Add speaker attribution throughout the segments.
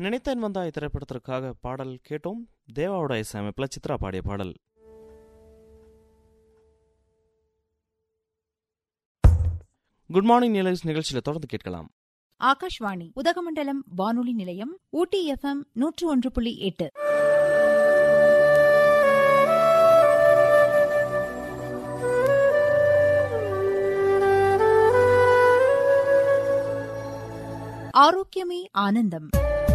Speaker 1: நினைத்தேன் வந்தாய் திரைப்படத்திற்காக பாடல் கேட்டோம் தேவாவோட இசையமைப்பில் சித்ரா பாடிய பாடல் குட் மார்னிங் நிலைஸ் நிகழ்ச்சியில் தொடர்ந்து கேட்கலாம்
Speaker 2: ஆகாஷ்வாணி உதகமண்டலம் வானொலி நிலையம் ஊட்டி எஃப்எம் நூற்று ஒன்று புள்ளி எட்டு ஆரோக்கியமே ஆனந்தம்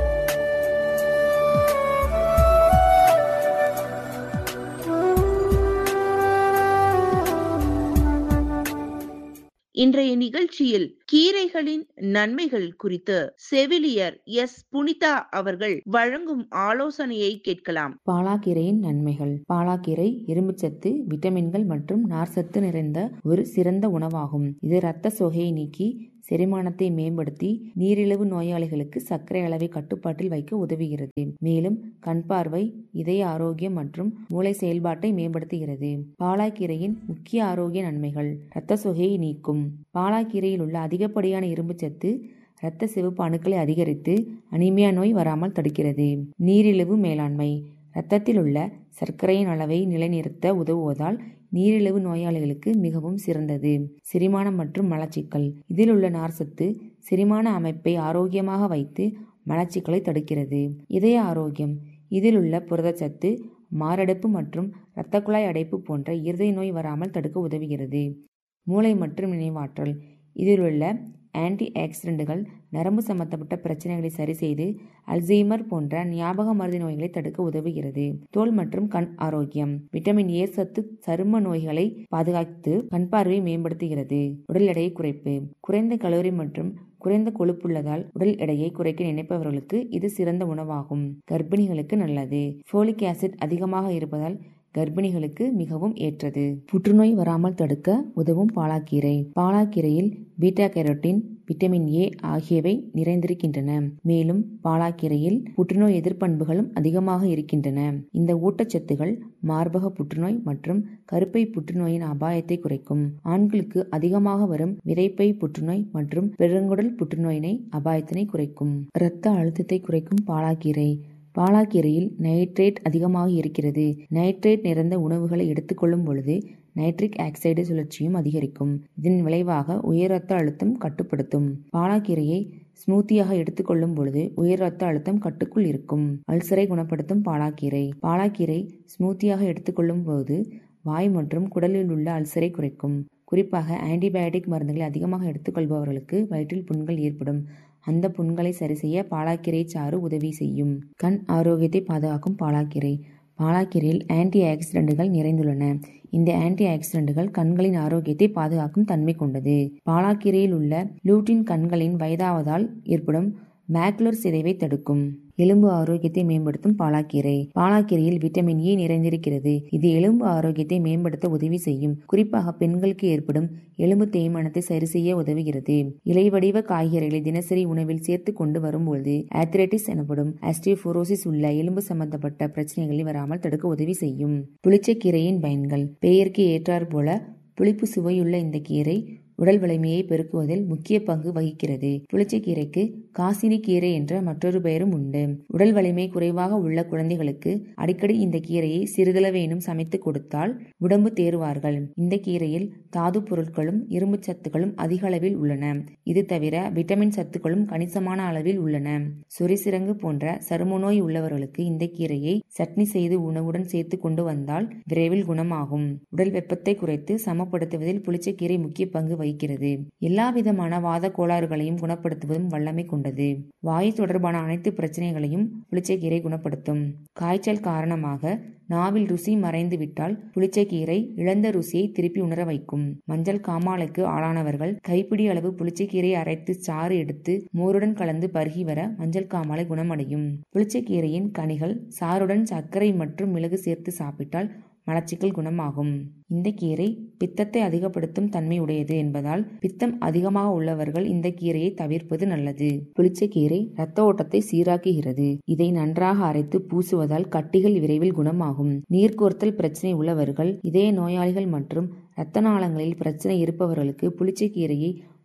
Speaker 3: இன்றைய நிகழ்ச்சியில் கீரைகளின் நன்மைகள் குறித்து செவிலியர் எஸ் புனிதா அவர்கள் வழங்கும் ஆலோசனையை கேட்கலாம்
Speaker 4: பாலாக்கீரையின் நன்மைகள் பாலாக்கீரை இரும்புச்சத்து விட்டமின்கள் மற்றும் நார்சத்து நிறைந்த ஒரு சிறந்த உணவாகும் இது இரத்த சோகையை நீக்கி செரிமானத்தை மேம்படுத்தி நீரிழிவு நோயாளிகளுக்கு சர்க்கரை அளவை கட்டுப்பாட்டில் வைக்க உதவுகிறது மேலும் கண் பார்வை இதய ஆரோக்கியம் மற்றும் மூளை செயல்பாட்டை மேம்படுத்துகிறது பாலாக்கீரையின் முக்கிய ஆரோக்கிய நன்மைகள் இரத்த சோகையை நீக்கும் பாலாக்கீரையில் உள்ள அதிகப்படியான இரும்புச்சத்து இரத்த சிவப்பு அணுக்களை அதிகரித்து அனிமியா நோய் வராமல் தடுக்கிறது நீரிழிவு மேலாண்மை இரத்தத்தில் உள்ள சர்க்கரையின் அளவை நிலைநிறுத்த உதவுவதால் நீரிழிவு நோயாளிகளுக்கு மிகவும் சிறந்தது செரிமானம் மற்றும் மலச்சிக்கல் இதில் உள்ள நார்சத்து செரிமான அமைப்பை ஆரோக்கியமாக வைத்து மலச்சிக்கலை தடுக்கிறது இதய ஆரோக்கியம் இதில் உள்ள புரதச்சத்து மாரடைப்பு மற்றும் இரத்த குழாய் அடைப்பு போன்ற இருதய நோய் வராமல் தடுக்க உதவுகிறது மூளை மற்றும் நினைவாற்றல் இதில் உள்ள ஆன்டி ஆக்சிடென்ட்டுகள் நரம்பு சம்பந்தப்பட்ட பிரச்சனைகளை சரி செய்து அல்சைமர் போன்ற ஞாபக மருதி நோய்களை தடுக்க உதவுகிறது தோல் மற்றும் கண் ஆரோக்கியம் விட்டமின் ஏ சத்து சரும நோய்களை பாதுகாத்து கண் பார்வையை மேம்படுத்துகிறது உடல் எடையை குறைப்பு குறைந்த கலோரி மற்றும் குறைந்த கொழுப்புள்ளதால் உடல் எடையை குறைக்க நினைப்பவர்களுக்கு இது சிறந்த உணவாகும் கர்ப்பிணிகளுக்கு நல்லது ஃபோலிக் ஆசிட் அதிகமாக இருப்பதால் கர்ப்பிணிகளுக்கு மிகவும் ஏற்றது புற்றுநோய் வராமல் தடுக்க உதவும் பாலாக்கீரை பாலாக்கீரையில் பீட்டா கேரோட்டின் விட்டமின் ஏ ஆகியவை நிறைந்திருக்கின்றன மேலும் பாலாக்கீரையில் புற்றுநோய் எதிர்ப்பண்புகளும் அதிகமாக இருக்கின்றன இந்த ஊட்டச்சத்துகள் மார்பக புற்றுநோய் மற்றும் கருப்பை புற்றுநோயின் அபாயத்தை குறைக்கும் ஆண்களுக்கு அதிகமாக வரும் விரைப்பை புற்றுநோய் மற்றும் பெருங்குடல் புற்றுநோயினை அபாயத்தினை குறைக்கும் இரத்த அழுத்தத்தை குறைக்கும் பாலாக்கீரை பாலாக்கீரையில் நைட்ரேட் அதிகமாக இருக்கிறது நைட்ரேட் நிறைந்த உணவுகளை எடுத்துக்கொள்ளும் பொழுது நைட்ரிக் ஆக்சைடு சுழற்சியும் அதிகரிக்கும் இதன் விளைவாக உயர் ரத்த அழுத்தம் கட்டுப்படுத்தும் பாலாக்கீரையை ஸ்மூத்தியாக எடுத்துக்கொள்ளும் பொழுது உயர் ரத்த அழுத்தம் கட்டுக்குள் இருக்கும் அல்சரை குணப்படுத்தும் பாலாக்கீரை பாலாக்கீரை ஸ்மூத்தியாக எடுத்துக்கொள்ளும் போது வாய் மற்றும் குடலில் உள்ள அல்சரை குறைக்கும் குறிப்பாக ஆன்டிபயோட்டிக் மருந்துகளை அதிகமாக எடுத்துக்கொள்பவர்களுக்கு வயிற்றில் புண்கள் ஏற்படும் அந்த புண்களை சரி செய்ய பாலாக்கீரை சாறு உதவி செய்யும் கண் ஆரோக்கியத்தை பாதுகாக்கும் பாலாக்கீரை பாலாக்கீரையில் ஆன்டி ஆக்சிடென்ட்டுகள் நிறைந்துள்ளன இந்த ஆன்டி ஆக்சிடென்ட்டுகள் கண்களின் ஆரோக்கியத்தை பாதுகாக்கும் தன்மை கொண்டது பாலாக்கீரையில் உள்ள லூட்டின் கண்களின் வயதாவதால் ஏற்படும் மேக்குலர் சிதைவை தடுக்கும் எலும்பு ஆரோக்கியத்தை மேம்படுத்தும் பாலாக்கீரை பாலாக்கீரையில் விட்டமின் ஏ நிறைந்திருக்கிறது இது எலும்பு ஆரோக்கியத்தை மேம்படுத்த உதவி செய்யும் குறிப்பாக பெண்களுக்கு ஏற்படும் எலும்பு தேய்மானத்தை சரி செய்ய உதவுகிறது இலைவடிவ காய்கறிகளை தினசரி உணவில் சேர்த்து கொண்டு வரும்பொழுது ஆத்ரைட்டிஸ் எனப்படும் ஆஸ்டியோபோரோசிஸ் உள்ள எலும்பு சம்பந்தப்பட்ட பிரச்சனைகளை வராமல் தடுக்க உதவி செய்யும் புளிச்சக்கீரையின் பயன்கள் பெயருக்கு ஏற்றாற் போல புளிப்பு சுவையுள்ள இந்த கீரை உடல் வலிமையை பெருக்குவதில் முக்கிய பங்கு வகிக்கிறது புளிச்சக்கீரைக்கு காசினி கீரை என்ற மற்றொரு பெயரும் உண்டு உடல் வலிமை குறைவாக உள்ள குழந்தைகளுக்கு அடிக்கடி இந்த கீரையை சிறிதளவேனும் சமைத்து கொடுத்தால் உடம்பு தேறுவார்கள் இந்த கீரையில் தாது பொருட்களும் இரும்பு சத்துக்களும் அதிக அளவில் உள்ளன இது தவிர விட்டமின் சத்துக்களும் கணிசமான அளவில் உள்ளன சொரிசிறங்கு போன்ற சரும நோய் உள்ளவர்களுக்கு இந்த கீரையை சட்னி செய்து உணவுடன் சேர்த்து கொண்டு வந்தால் விரைவில் குணமாகும் உடல் வெப்பத்தை குறைத்து சமப்படுத்துவதில் புளிச்சக்கீரை முக்கிய பங்கு வகிக்கிறது எல்லா விதமான வாத கோளாறுகளையும் குணப்படுத்துவதும் வல்லமை கொண்டது வாயு தொடர்பான அனைத்து பிரச்சனைகளையும் புளிச்சக்கீரை குணப்படுத்தும் காய்ச்சல் காரணமாக நாவில் ருசி மறைந்து விட்டால் புளிச்சக்கீரை இழந்த ருசியை திருப்பி உணர வைக்கும் மஞ்சள் காமாலைக்கு ஆளானவர்கள் கைப்பிடி அளவு புளிச்சக்கீரை அரைத்து சாறு எடுத்து மோருடன் கலந்து பருகி வர மஞ்சள் காமாலை குணமடையும் புளிச்சக்கீரையின் கனிகள் சாறுடன் சர்க்கரை மற்றும் மிளகு சேர்த்து சாப்பிட்டால் மலச்சிக்கல் குணமாகும் இந்த கீரை பித்தத்தை அதிகப்படுத்தும் தன்மை உடையது என்பதால் பித்தம் அதிகமாக உள்ளவர்கள் இந்த கீரையை தவிர்ப்பது நல்லது புளிச்சக்கீரை இரத்த ஓட்டத்தை சீராக்குகிறது இதை நன்றாக அரைத்து பூசுவதால் கட்டிகள் விரைவில் குணமாகும் நீர்க்கோர்த்தல் பிரச்சனை உள்ளவர்கள் இதய நோயாளிகள் மற்றும் இரத்த நாளங்களில் பிரச்சனை இருப்பவர்களுக்கு புளிச்சக்கீரையை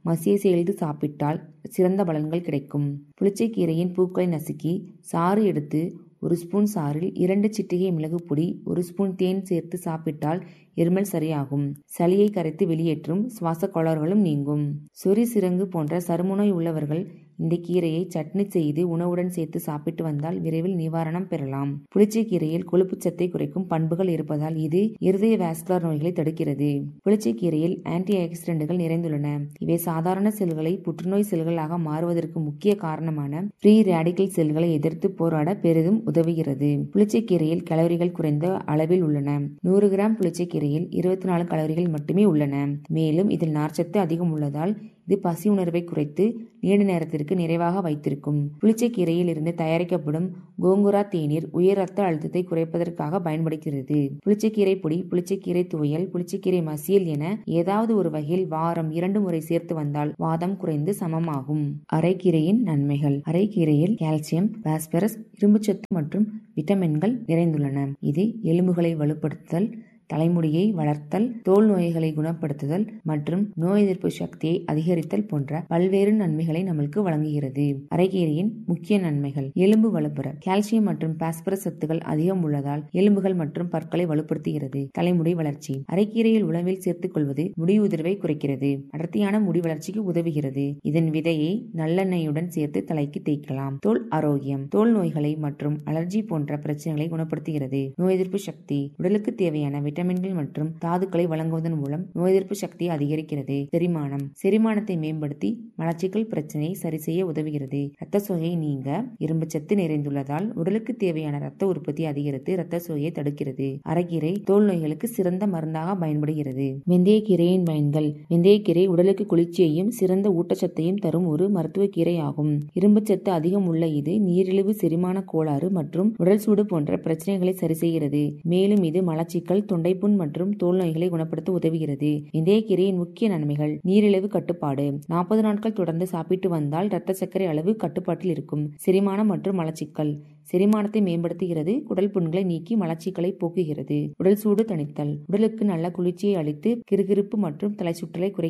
Speaker 4: மசிய செய்து சாப்பிட்டால் சிறந்த பலன்கள் கிடைக்கும் புளிச்சைக்கீரையின் பூக்களை நசுக்கி சாறு எடுத்து ஒரு ஸ்பூன் சாறில் இரண்டு சிட்டிகை மிளகு பொடி ஒரு ஸ்பூன் தேன் சேர்த்து சாப்பிட்டால் இருமல் சரியாகும் சளியை கரைத்து வெளியேற்றும் சுவாச கோளாறுகளும் நீங்கும் சொறி சிரங்கு போன்ற சருமநோய் உள்ளவர்கள் இந்த கீரையை சட்னி செய்து உணவுடன் சேர்த்து சாப்பிட்டு வந்தால் விரைவில் நிவாரணம் பெறலாம் புளிச்சை கீரையில் கொழுப்புச்சத்தை குறைக்கும் பண்புகள் இருப்பதால் இது இருதய வாஸ்குலர் நோய்களை தடுக்கிறது புளிச்சை கீரையில் ஆன்டி ஆக்சிடென்ட்கள் நிறைந்துள்ளன இவை சாதாரண செல்களை புற்றுநோய் செல்களாக மாறுவதற்கு முக்கிய காரணமான ஃப்ரீ ரேடிக்கல் செல்களை எதிர்த்து போராட பெரிதும் உதவுகிறது புளிச்சை கீரையில் கலோரிகள் குறைந்த அளவில் உள்ளன நூறு கிராம் புளிச்சை கீரையில் இருபத்தி நாலு கலோரிகள் மட்டுமே உள்ளன மேலும் இதில் நார்ச்சத்து அதிகம் உள்ளதால் இது பசி உணர்வை குறைத்து நீண்ட நேரத்திற்கு நிறைவாக வைத்திருக்கும் புளிச்சை கீரையில் இருந்து தயாரிக்கப்படும் கோங்குரா தேநீர் உயர் ரத்த அழுத்தத்தை குறைப்பதற்காக பயன்படுகிறது புளிச்சைக்கீரை பொடி புளிச்சைக்கீரை துவையல் புளிச்சைக்கீரை மசியல் என ஏதாவது ஒரு வகையில் வாரம் இரண்டு முறை சேர்த்து வந்தால் வாதம் குறைந்து சமமாகும் அரைக்கீரையின் நன்மைகள் அரைக்கீரையில் கால்சியம் பாஸ்பரஸ் இரும்புச்சத்து மற்றும் விட்டமின்கள் நிறைந்துள்ளன இது எலும்புகளை வலுப்படுத்துதல் தலைமுடியை வளர்த்தல் தோல் நோய்களை குணப்படுத்துதல் மற்றும் நோய் எதிர்ப்பு சக்தியை அதிகரித்தல் போன்ற பல்வேறு நன்மைகளை நம்மளுக்கு வழங்குகிறது அரைக்கீரையின் முக்கிய நன்மைகள் எலும்பு வலுப்பெற கால்சியம் மற்றும் பாஸ்பரஸ் சத்துக்கள் அதிகம் உள்ளதால் எலும்புகள் மற்றும் பற்களை வலுப்படுத்துகிறது தலைமுடி வளர்ச்சி அரைக்கீரையில் உணவில் சேர்த்துக் கொள்வது முடி உதிர்வை குறைக்கிறது அடர்த்தியான முடி வளர்ச்சிக்கு உதவுகிறது இதன் விதையை நல்லெண்ணெயுடன் சேர்த்து தலைக்கு தேய்க்கலாம் தோல் ஆரோக்கியம் தோல் நோய்களை மற்றும் அலர்ஜி போன்ற பிரச்சனைகளை குணப்படுத்துகிறது நோய் எதிர்ப்பு சக்தி உடலுக்கு தேவையான விட்டமின்கள் மற்றும் தாதுக்களை வழங்குவதன் மூலம் நோய் எதிர்ப்பு சக்தியை அதிகரிக்கிறது செரிமானம் செரிமானத்தை மேம்படுத்தி மலச்சிக்கல் பிரச்சனையை சரி செய்ய உதவுகிறது ரத்த சோகையை நீங்க இரும்பு சத்து நிறைந்துள்ளதால் உடலுக்கு தேவையான ரத்த உற்பத்தி அதிகரித்து ரத்த சோகையை தடுக்கிறது அரைக்கீரை தோல் நோய்களுக்கு சிறந்த மருந்தாக பயன்படுகிறது வெந்தயக்கீரையின் பயன்கள் வெந்தயக்கீரை உடலுக்கு குளிர்ச்சியையும் சிறந்த ஊட்டச்சத்தையும் தரும் ஒரு மருத்துவ கீரை ஆகும் இரும்புச்சத்து அதிகம் உள்ள இது நீரிழிவு செரிமான கோளாறு மற்றும் உடல் சூடு போன்ற பிரச்சனைகளை சரி செய்கிறது மேலும் இது மலச்சிக்கல் தொண்டைப்புண் மற்றும் தோல் நோய்களை குணப்படுத்த உதவுகிறது வெந்தயக்கீரையின் முக்கிய நன்மைகள் நீரிழிவு கட்டுப்பாடு நாற்பது நாட்கள் தொடர்ந்து சாப்பிட்டு வந்தால் இரத்த சர்க்கரை அளவு கட்டுப்பாட்டில் இருக்கும் செரிமானம் மற்றும் மலச்சிக்கல் செரிமானத்தை மேம்படுத்துகிறது குடல் புண்களை நீக்கி மலச்சிக்கலை போக்குகிறது உடல் சூடு தணித்தல் உடலுக்கு நல்ல குளிர்ச்சியை அளித்து கிறுகிறுப்பு மற்றும் தலை சுற்றலை குறை